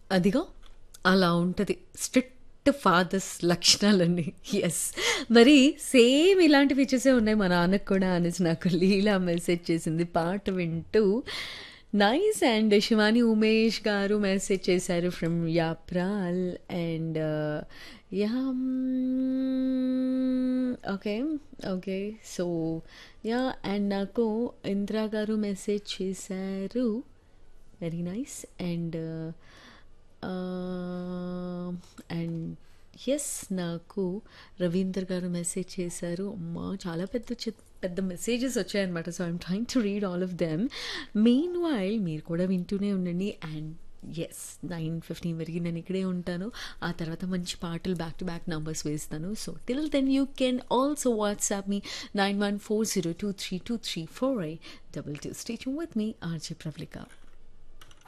అదిగో అలా ఉంటుంది స్ట్రిక్ట్ ఫాదర్స్ లక్షణాలన్నీ ఎస్ మరి సేమ్ ఇలాంటి ఫీచర్సే ఉన్నాయి మా నాన్నకు కూడా అనేసి నాకు లీలా మెసేజ్ చేసింది పాట వింటూ nice and Shivani Umesh garu message చేశారు from Yapral and ya okay okay so ya and నాకు ఇంద్రా గారు మెసేజ్ చేశారు very nice and and yes నాకు రవీందర్ గారు మెసేజ్ చేశారు అమ్మా చాలా పెద్ద చి- పెద్ద మెసేజెస్ వచ్చాయన్నమాట so I'm trying to read all of them meanwhile మీరు కూడా వింటూనే ఉండండి అండ్ ఎస్ నైన్ ఫిఫ్టీన్ వరకు నేను ఇక్కడే ఉంటాను ఆ తర్వాత మంచి పాటలు బ్యాక్ టు బ్యాక్ నంబర్స్ వేస్తాను so till then you can also WhatsApp me nine one four zero two three two three four I double two station with me RJ Pravalika